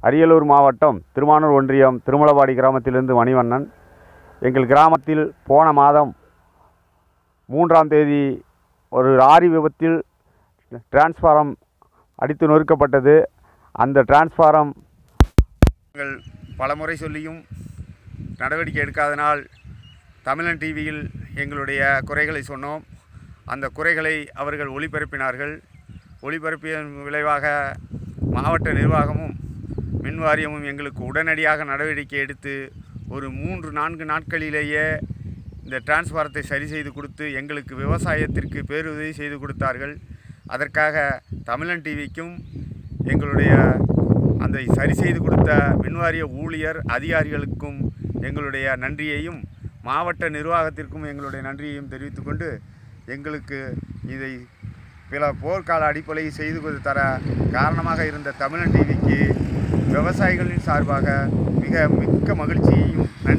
அரியலூர் மாவட்டம் திருமானூர் ஒன்றியம் திருமலபாடி கிராமத்திலிருந்து மணிவண்ணன் எங்கள் கிராமத்தில் போன மாதம் மூன்றாம் தேதி ஒரு லாரி விபத்தில் டிரான்ஸ்ஃபாரம் அடித்து நொறுக்கப்பட்டது அந்த டிரான்ஸ்ஃபாரம் நாங்கள் பலமுறை சொல்லியும் நடவடிக்கை எடுக்காதனால் தமிழன் டிவியில் எங்களுடைய குறைகளை சொன்னோம் அந்த குறைகளை அவர்கள் ஒளிபரப்பினார்கள் ஒளிபரப்பியதன் விளைவாக மாவட்ட நிர்வாகமும் மின் வாரியமும் எங்களுக்கு உடனடியாக நடவடிக்கை எடுத்து ஒரு மூன்று நான்கு நாட்களிலேயே இந்த டிரான்ஸ்பாரத்தை சரி செய்து கொடுத்து எங்களுக்கு விவசாயத்திற்கு பேருதவி செய்து கொடுத்தார்கள் அதற்காக தமிழன் டிவிக்கும் எங்களுடைய அந்த சரி செய்து கொடுத்த மின்வாரிய ஊழியர் அதிகாரிகளுக்கும் எங்களுடைய நன்றியையும் மாவட்ட நிர்வாகத்திற்கும் எங்களுடைய நன்றியையும் தெரிவித்துக்கொண்டு எங்களுக்கு இதை பிற போர்க்கால அடிப்படையில் செய்து கொடு தர காரணமாக இருந்த தமிழன் டிவிக்கு விவசாயிகளின் சார்பாக மிக மிக்க மகிழ்ச்சியையும் நன்றி